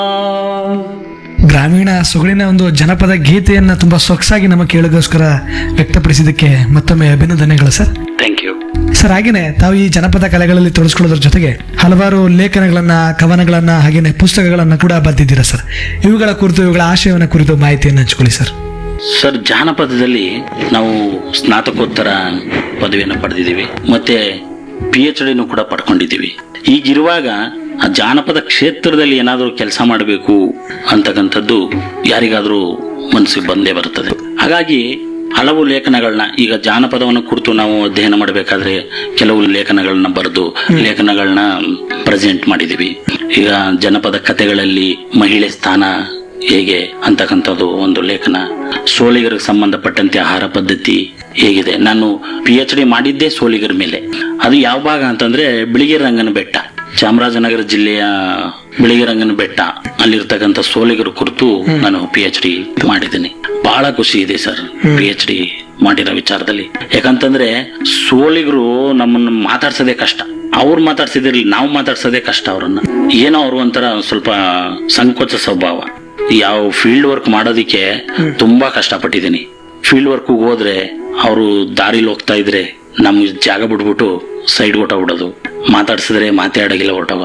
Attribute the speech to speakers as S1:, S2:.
S1: ಗ್ರಾಮೀಣ ಸೊಗಡಿನ ಒಂದು ಜನಪದ ಗೀತೆಯನ್ನ ತುಂಬಾ ಸೊಗಸಾಗಿ ನಮ್ಮ ಕೇಳಿಗೋಸ್ಕರ ವ್ಯಕ್ತಪಡಿಸಿದ್ದಕ್ಕೆ ಮತ್ತೊಮ್ಮೆ ಅಭಿನಂದನೆಗಳು ಸರ್
S2: ಥ್ಯಾಂಕ್ ಯು
S1: ಸರ್ ಹಾಗೇನೆ ತಾವು ಈ ಜನಪದ ಕಲೆಗಳಲ್ಲಿ ತೊಡಗಿಸ್ಕೊಳ್ಳೋದ್ರ ಜೊತೆಗೆ ಹಲವಾರು ಲೇಖನಗಳನ್ನ ಕವನಗಳನ್ನ ಹಾಗೇನೆ ಪುಸ್ತಕಗಳನ್ನ ಕೂಡ ಬರೆದಿದ್ದೀರಾ ಸರ್ ಇವುಗಳ ಕುರಿತು ಇವುಗಳ ಆಶಯವನ್ನ ಕುರಿತು ಮಾಹಿತಿಯನ್ನು ಹಂಚ್ಕೊಳ್ಳಿ ಸರ್
S2: ಸರ್ ಜಾನಪದದಲ್ಲಿ ನಾವು ಸ್ನಾತಕೋತ್ತರ ಪದವಿಯನ್ನು ಪಡೆದಿದ್ದೀವಿ ಮತ್ತೆ ಪಿ ಎಚ್ ಡಿನೂ ಕೂಡ ಪಡ್ಕೊಂಡಿದ್ದೀವಿ ಈಗಿರುವಾಗ ಆ ಜಾನಪದ ಕ್ಷೇತ್ರದಲ್ಲಿ ಏನಾದರೂ ಕೆಲಸ ಮಾಡಬೇಕು ಅಂತಕ್ಕಂಥದ್ದು ಯಾರಿಗಾದರೂ ಮನಸ್ಸಿಗೆ ಬಂದೇ ಬರುತ್ತದೆ ಹಾಗಾಗಿ ಹಲವು ಲೇಖನಗಳನ್ನ ಈಗ ಜಾನಪದವನ್ನು ಕುರಿತು ನಾವು ಅಧ್ಯಯನ ಮಾಡಬೇಕಾದ್ರೆ ಕೆಲವು ಲೇಖನಗಳನ್ನ ಬರೆದು ಲೇಖನಗಳನ್ನ ಪ್ರೆಸೆಂಟ್ ಮಾಡಿದ್ದೀವಿ ಈಗ ಜನಪದ ಕಥೆಗಳಲ್ಲಿ ಮಹಿಳೆ ಸ್ಥಾನ ಹೇಗೆ ಅಂತಕ್ಕಂಥದ್ದು ಒಂದು ಲೇಖನ ಸೋಲಿಗರಿಗೆ ಸಂಬಂಧಪಟ್ಟಂತೆ ಆಹಾರ ಪದ್ಧತಿ ಹೇಗಿದೆ ನಾನು ಪಿ ಎಚ್ ಡಿ ಮಾಡಿದ್ದೇ ಸೋಲಿಗರ ಮೇಲೆ ಅದು ಯಾವ ಭಾಗ ಅಂತಂದ್ರೆ ಬಿಳಿಗಿರಂಗನ ಬೆಟ್ಟ ಚಾಮರಾಜನಗರ ಜಿಲ್ಲೆಯ ಬಿಳಿಗಿರಂಗನ ಬೆಟ್ಟ ಅಲ್ಲಿರ್ತಕ್ಕಂಥ ಸೋಲಿಗರ ಕುರಿತು ನಾನು ಪಿ ಎಚ್ ಡಿ ಮಾಡಿದ್ದೀನಿ ಬಹಳ ಖುಷಿ ಇದೆ ಸರ್ ಪಿ ಎಚ್ ಡಿ ಮಾಡಿರೋ ವಿಚಾರದಲ್ಲಿ ಯಾಕಂತಂದ್ರೆ ಸೋಲಿಗರು ನಮ್ಮನ್ನು ಮಾತಾಡ್ಸೋದೇ ಕಷ್ಟ ಅವ್ರು ಮಾತಾಡ್ಸಿದಿರ್ಲಿ ನಾವು ಮಾತಾಡ್ಸೋದೇ ಕಷ್ಟ ಅವ್ರನ್ನ ಏನೋ ಅವ್ರು ಒಂಥರ ಸ್ವಲ್ಪ ಸಂಕೋಚ ಸ್ವಭಾವ ಯಾವ ಫೀಲ್ಡ್ ವರ್ಕ್ ಮಾಡೋದಿಕ್ಕೆ ತುಂಬಾ ಕಷ್ಟಪಟ್ಟಿದ್ದೀನಿ ಫೀಲ್ಡ್ ವರ್ಕ್ ಹೋದ್ರೆ ಅವರು ದಾರಿಲಿ ಹೋಗ್ತಾ ಇದ್ರೆ ನಮ್ಗೆ ಜಾಗ ಬಿಟ್ಬಿಟ್ಟು ಸೈಡ್ ಹೊಟ್ಟೋಗ್ಬಿಡೋದು ಮಾತಾಡ್ಸಿದ್ರೆ ಮಾತಾಡೋಗಿಲ್ಲ ಹೊಟ್ಟೋಗೋದು